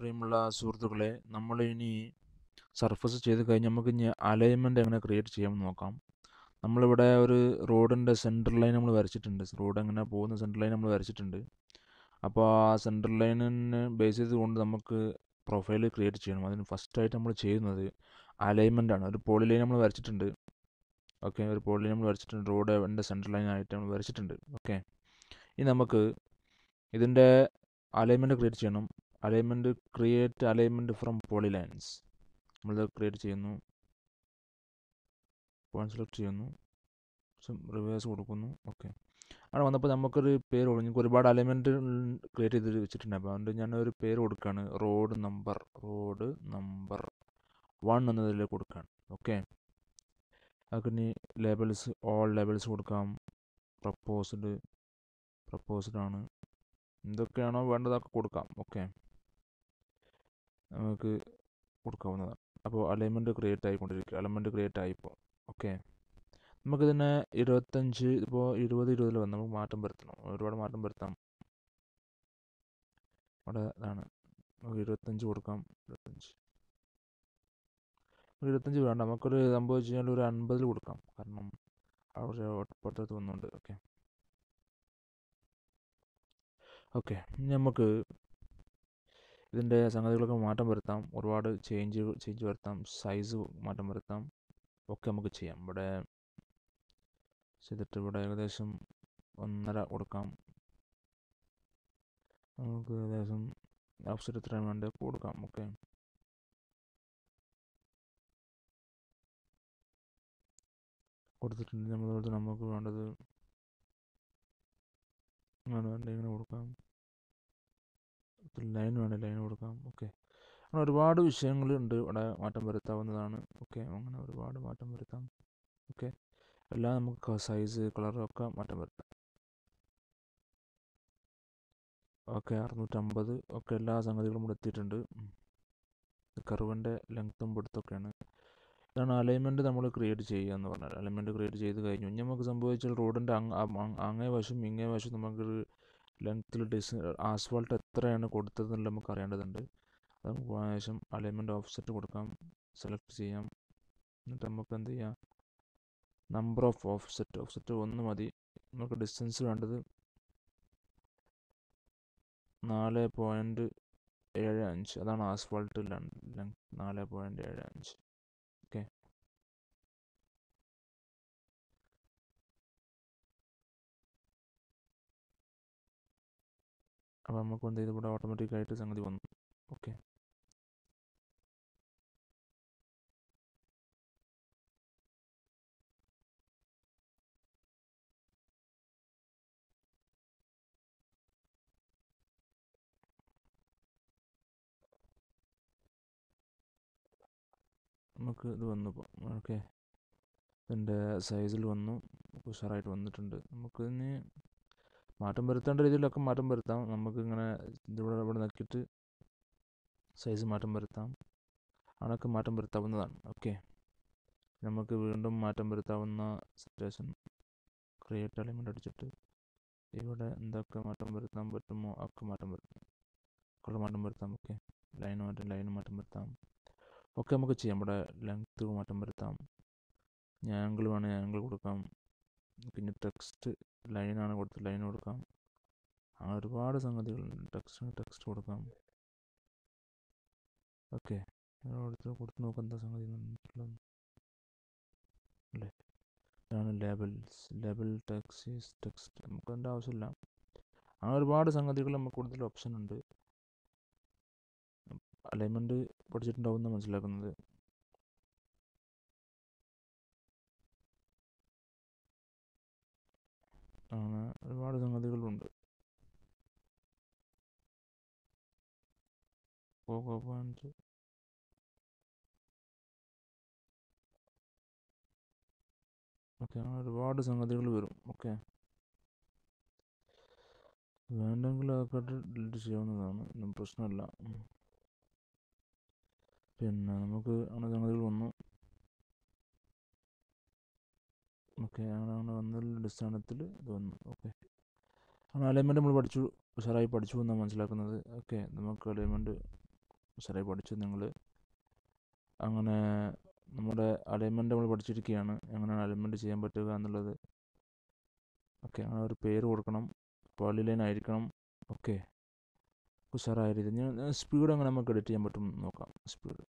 പ്രിയമുള്ള സുഹൃത്തുക്കളെ നമ്മൾ ഇനി സർഫസ് ചെയ്ത് കഴിഞ്ഞ് നമുക്ക് ഇനി അലൈൻമെൻറ്റ് എങ്ങനെ ക്രിയേറ്റ് ചെയ്യാമെന്ന് നോക്കാം നമ്മളിവിടെ ഒരു റോഡിൻ്റെ സെൻറ്റർ ലൈൻ നമ്മൾ വരച്ചിട്ടുണ്ട് റോഡ് എങ്ങനെ പോകുന്ന സെൻറ്റർ ലൈൻ നമ്മൾ വരച്ചിട്ടുണ്ട് അപ്പോൾ ആ സെൻറ്റർ ലൈനിനെ ബേസ് ചെയ്തുകൊണ്ട് നമുക്ക് പ്രൊഫൈൽ ക്രിയേറ്റ് ചെയ്യണം അതിന് ഫസ്റ്റായിട്ട് നമ്മൾ ചെയ്യുന്നത് അലൈൻമെൻ്റ് ആണ് ഒരു പോളി ലൈൻ നമ്മൾ വരച്ചിട്ടുണ്ട് ഓക്കെ ഒരു പോളി ലൈൻ നമ്മൾ വരച്ചിട്ടുണ്ട് റോഡ് എൻ്റെ സെൻറ്റർ ലൈൻ ആയിട്ട് നമ്മൾ വരച്ചിട്ടുണ്ട് ഓക്കെ ഇനി നമുക്ക് ഇതിൻ്റെ അലൈൻമെൻറ്റ് ക്രിയേറ്റ് ചെയ്യണം alignment create alignment from poly lines നമ്മളിത് ക്രിയേറ്റ് ചെയ്യുന്നു പോയിന്റ് സെലക്ട് ചെയ്യുന്നു റിവേഴ്സ് കൊടുക്കുന്നു ഓക്കെ അവിടെ വന്നപ്പോൾ നമുക്കൊരു പേര് കൊടുക്കും എനിക്ക് ഒരുപാട് അലൈൻമെൻറ്റ് ക്രിയേറ്റ് ചെയ്ത് വെച്ചിട്ടുണ്ട് അപ്പോൾ അതുകൊണ്ട് ഞാൻ ഒരു പേര് കൊടുക്കുകയാണ് road number road number one എന്നതിൽ കൊടുക്കുകയാണ് ഓക്കെ അതൊക്കെ ഇനി ലേബൽസ് ഓൾ ലേബൽസ് കൊടുക്കാം പ്രപ്പോസ്ഡ് പ്രപ്പോസ്ഡ് ആണ് എന്തൊക്കെയാണോ വേണ്ടതൊക്കെ കൊടുക്കാം ഓക്കെ നമുക്ക് കൊടുക്കാവുന്നതാണ് അപ്പോൾ അലൈൻമെൻറ്റ് ക്രിയേറ്റ് ആയിക്കൊണ്ടിരിക്കുക അലൈൻമെൻറ്റ് ക്രിയേറ്റ് ആയിപ്പോൾ ഓക്കെ നമുക്കിതിനെ ഇരുപത്തഞ്ച് ഇപ്പോൾ ഇരുപത് ഇരുപതിൽ വന്ന് നമുക്ക് മാറ്റം വരുത്തണം ഒരുപാട് മാറ്റം വരുത്താം അവിടെ ഇതാണ് നമുക്ക് ഇരുപത്തഞ്ച് കൊടുക്കാം ഇരുപത്തഞ്ച് ഇരുപത്തഞ്ച് വേണ്ട നമുക്കൊരു സംഭവിച്ച് കഴിഞ്ഞാൽ ഒരു അൻപതിൽ കൊടുക്കാം കാരണം അവിടെ ഒട്ടപ്പുറത്ത് വന്നുകൊണ്ട് ഓക്കെ ഓക്കെ നമുക്ക് ഇതിൻ്റെ സംഗതികളൊക്കെ മാറ്റം വരുത്താം ഒരുപാട് ചേഞ്ച് ചേഞ്ച് വരുത്താം സൈസ് മാറ്റം വരുത്താം ഒക്കെ നമുക്ക് ചെയ്യാം ഇവിടെ ചെയ്തിട്ട് ഇവിടെ ഏകദേശം ഒന്നര കൊടുക്കാം നമുക്ക് ഏകദേശം ഓഫ്സെറ്റ് എത്രയാണ് വേണ്ടത് കൊടുക്കാം ഓക്കെ കൊടുത്തിട്ടുണ്ട് നമ്മൾ നമുക്ക് വേണ്ടത് അങ്ങനെ വേണ്ട ഇങ്ങനെ കൊടുക്കാം ലൈൻ വേണ്ട ലൈൻ കൊടുക്കാം ഓക്കെ അങ്ങനെ ഒരുപാട് വിഷയങ്ങളുണ്ട് ഇവിടെ മാറ്റം വരുത്താവുന്നതാണ് ഓക്കെ അങ്ങനെ ഒരുപാട് മാറ്റം വരുത്താം ഓക്കെ എല്ലാം നമുക്ക് സൈസ് കളറൊക്കെ മാറ്റം വരുത്താം ഓക്കെ അറുന്നൂറ്റമ്പത് ഒക്കെ എല്ലാ സംഗതികളും ഇവിടെ എത്തിയിട്ടുണ്ട് കർവിൻ്റെ ലെങ്ത്തും പിടുത്തൊക്കെയാണ് ഇതാണ് അലൈൻമെൻറ്റ് നമ്മൾ ക്രിയേറ്റ് ചെയ്യുക എന്ന് പറഞ്ഞാൽ അലൈൻമെൻറ്റ് ക്രിയേറ്റ് ചെയ്ത് കഴിഞ്ഞു ഇനി നമുക്ക് സംഭവിച്ചാൽ റോഡിൻ്റെ അങ്ങേ വശം ഇങ്ങേ വശം നമുക്ക് ലെങ്ത്തിൽ ഡിസ് ആസ്ഫാൾട്ട് എത്രയാണ് കൊടുത്തതെന്നുള്ള നമുക്ക് അറിയേണ്ടതുണ്ട് അത് നമുക്ക് ശേഷം അലൈൻമെൻറ്റ് ഓഫ്സെറ്റ് കൊടുക്കാം സെലക്ട് ചെയ്യാം എന്നിട്ട് നമുക്ക് എന്ത് ചെയ്യാം നമ്പർ ഓഫ് ഓഫ്സെറ്റ് ഓഫ്സെറ്റ് ഒന്ന് മതി നമുക്ക് ഡിസ്റ്റൻസ് വേണ്ടത് നാല് പോയിൻറ്റ് ഏഴ് അഞ്ച് അതാണ് ആസ്ഫാൾട്ട് ലെങ്ത് നാല് പോയിൻറ്റ് ഏഴ് അഞ്ച് ഓക്കെ അപ്പോൾ നമുക്ക് എന്ത് ചെയ്ത് ഇവിടെ ഓട്ടോമാറ്റിക്കായിട്ട് സംഗതി വന്നു ഓക്കെ നമുക്ക് ഇത് വന്നു ഇപ്പോൾ ഓക്കെ ഇതിൻ്റെ സൈസിൽ വന്നു ഉഷാറായിട്ട് വന്നിട്ടുണ്ട് നമുക്ക് ഇനി മാറ്റം വരുത്തേണ്ട രീതിയിലൊക്കെ മാറ്റം വരുത്താം നമുക്ക് ഇങ്ങനെ ഇതിവിടെ ഇവിടെ നോക്കിയിട്ട് സൈസ് മാറ്റം വരുത്താം അതൊക്കെ മാറ്റം വരുത്താവുന്നതാണ് ഓക്കെ നമുക്ക് വീണ്ടും മാറ്റം വരുത്താവുന്ന സിറ്റുവേഷൻ ക്രിയേറ്റ് എലിമെൻ്റ് അടിച്ചിട്ട് ഇവിടെ എന്തൊക്കെ മാറ്റം വരുത്താൻ പറ്റുമോ ഒക്കെ മാറ്റം വരുത്താം കളർ മാറ്റം വരുത്താം ഓക്കെ ലൈൻ മാറ്റം ലൈൻ മാറ്റം വരുത്താം ഒക്കെ നമുക്ക് ചെയ്യാം ഇവിടെ ലെങ്ത്ത് മാറ്റം വരുത്താം ആംഗിൾ വേണമെങ്കിൽ ആംഗിൾ കൊടുക്കാം പിന്നെ ടെക്സ്റ്റ് ലൈനാണ് കൊടുത്ത് ലൈൻ കൊടുക്കാം അങ്ങനെ ഒരുപാട് സംഗതികളുണ്ട് ടെക്സ്റ്റ് ടെക്സ്റ്റ് കൊടുക്കാം ഓക്കെ കൊടുത്ത് കൊടുത്ത് നോക്കാം എന്താ സംഗതി അല്ലേ ഇതാണ് ലേബൽസ് ലേബൽ ടെക്സ്റ്റ് ടെക്സ്റ്റ് നമുക്ക് അതിൻ്റെ ആവശ്യമില്ല അങ്ങനെ ഒരുപാട് സംഗതികൾ നമുക്ക് കൂടുതൽ ഓപ്ഷൻ ഉണ്ട് അലൈൻമെൻറ്റ് പഠിച്ചിട്ടുണ്ടാവും മനസ്സിലാക്കുന്നത് അങ്ങനെ ഒരുപാട് സംഗതികളുണ്ട് പോകോ പോയിന്റ് ഓക്കെ അങ്ങനെ ഒരുപാട് സംഗതികൾ വരും ഓക്കെ വേണ്ടെങ്കിൽ അതൊക്കെ ഡിലീറ്റ് ചെയ്യാവുന്നതാണ് ഒന്നും പ്രശ്നമില്ല പിന്നെ നമുക്ക് അങ്ങനെ സംഗതികൾ വന്നു ഓക്കെ അങ്ങനെ അങ്ങനെ വന്നതിൻ്റെ അടിസ്ഥാനത്തിൽ ഇത് വന്നു ഓക്കെ അങ്ങനെ അലൈൻമെൻറ്റ് നമ്മൾ പഠിച്ചു ഉഷാറായി പഠിച്ചു എന്നാണ് മനസ്സിലാക്കുന്നത് ഓക്കെ നമുക്ക് അലൈൻമെൻറ്റ് ഉഷാറായി പഠിച്ചു നിങ്ങൾ അങ്ങനെ നമ്മുടെ അലൈൻമെൻറ്റ് നമ്മൾ പഠിച്ചിരിക്കുകയാണ് എങ്ങനെയാണ് അലൈൻമെൻറ്റ് ചെയ്യാൻ പറ്റുക എന്നുള്ളത് ഓക്കെ അങ്ങനെ ഒരു പേര് കൊടുക്കണം പോളി ലൈൻ ആയിരിക്കണം ഓക്കെ ഉഷാറായ രീതി സ്പീഡ് എങ്ങനെ നമുക്ക് എഡിറ്റ് ചെയ്യാൻ പറ്റും എന്ന് നോക്കാം സ്പീഡ്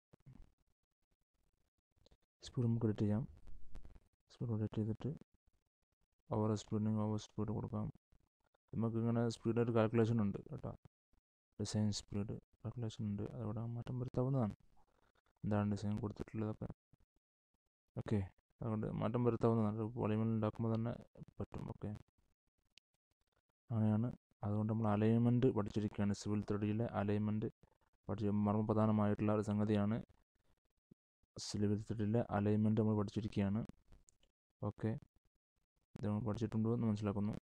സ്പീഡ് നമുക്ക് എഡിറ്റ് ചെയ്യാം സ്പീഡ് എഡിറ്റ് ചെയ്തിട്ട് ഓവർ സ്പീഡിന് ഓവർ സ്പീഡ് കൊടുക്കാം നമുക്ക് ഇങ്ങനെ സ്പീഡായിട്ട് കാൽക്കുലേഷൻ ഉണ്ട് കേട്ടോ ഡിസൈൻ സ്പീഡ് കാൽക്കുലേഷൻ ഉണ്ട് അതവിടെ മാറ്റം വരുത്താവുന്നതാണ് എന്താണ് ഡിസൈൻ കൊടുത്തിട്ടുള്ളതൊക്കെ ഓക്കെ അതുകൊണ്ട് മാറ്റം വരുത്താവുന്നതാണ് വോളിയമിൽ ഉണ്ടാക്കുമ്പോൾ തന്നെ പറ്റും ഓക്കെ അങ്ങനെയാണ് അതുകൊണ്ട് നമ്മൾ അലൈൻമെൻറ്റ് പഠിച്ചിരിക്കുകയാണ് സിവിൽ ത്രെഡിയിലെ അലൈൻമെൻറ്റ് പഠിച്ച മർമ്മപ്രധാനമായിട്ടുള്ള ഒരു സംഗതിയാണ് സിവിൽ ത്രെഡിലെ അലൈൻമെൻറ്റ് നമ്മൾ പഠിച്ചിരിക്കുകയാണ് ഓക്കെ ഇത് നമ്മൾ പഠിച്ചിട്ടുണ്ടോ എന്ന് മനസ്സിലാക്കുന്നു